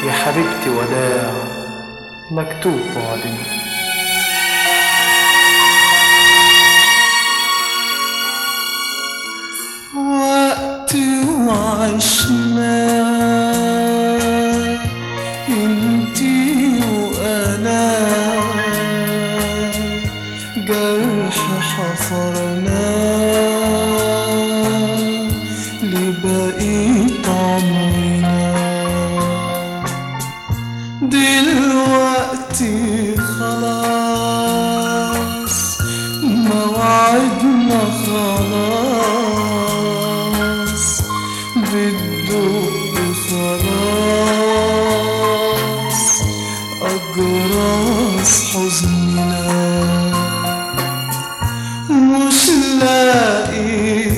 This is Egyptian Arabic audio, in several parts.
يا حبيبتي وداع مكتوب بعدنا وقت وعشنا انتي وانا جرح حفرنا لبقيت عمرنا دلوقتي خلاص موعدنا خلاص بتدق خلاص أجراس حزننا مش لاقي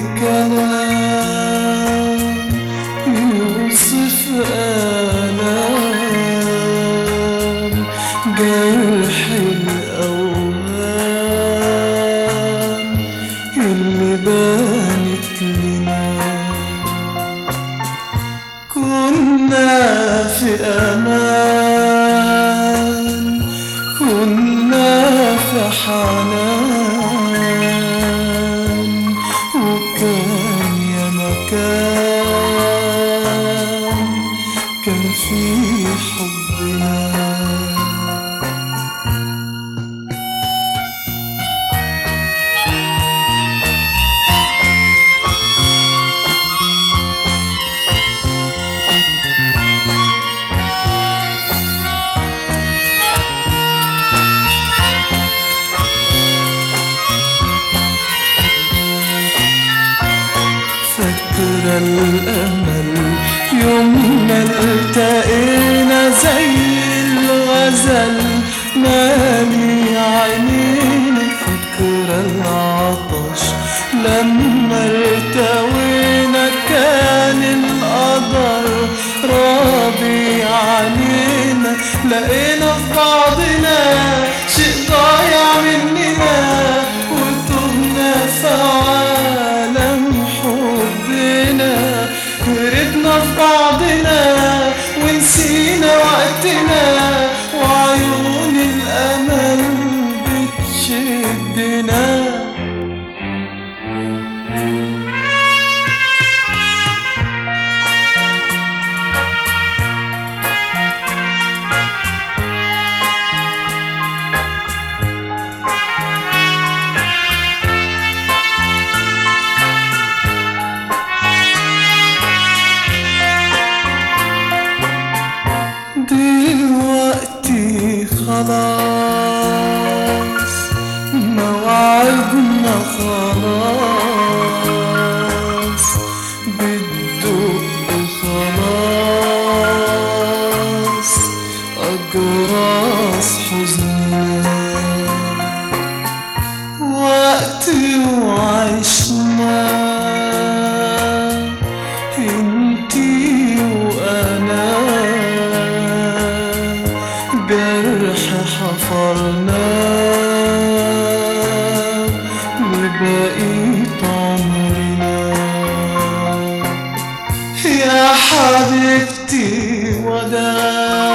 كلام يوصف آلام جرح الأوهام اللي بانت لنا كنا في أمان كنا في حنان وكان يا مكان كان في حبنا فاكرة الأمل يوم ما التقينا زي الغزل مالي عينينا فاكرة العطش لما ارتوينا كان القدر راضي علينا لقينا في بعضنا شيء ضايع مننا وتهنا في عالم حبنا هربنا في بعضنا ونسينا وقتنا وعيون الأمل بتشدنا دلوقتي خلاص موعدنا خلاص بتدق خلاص أجراس حزننا وقت وعشنا انتي وانا جرح حفرنا لبقيت عمرنا يا حبيبتي وداع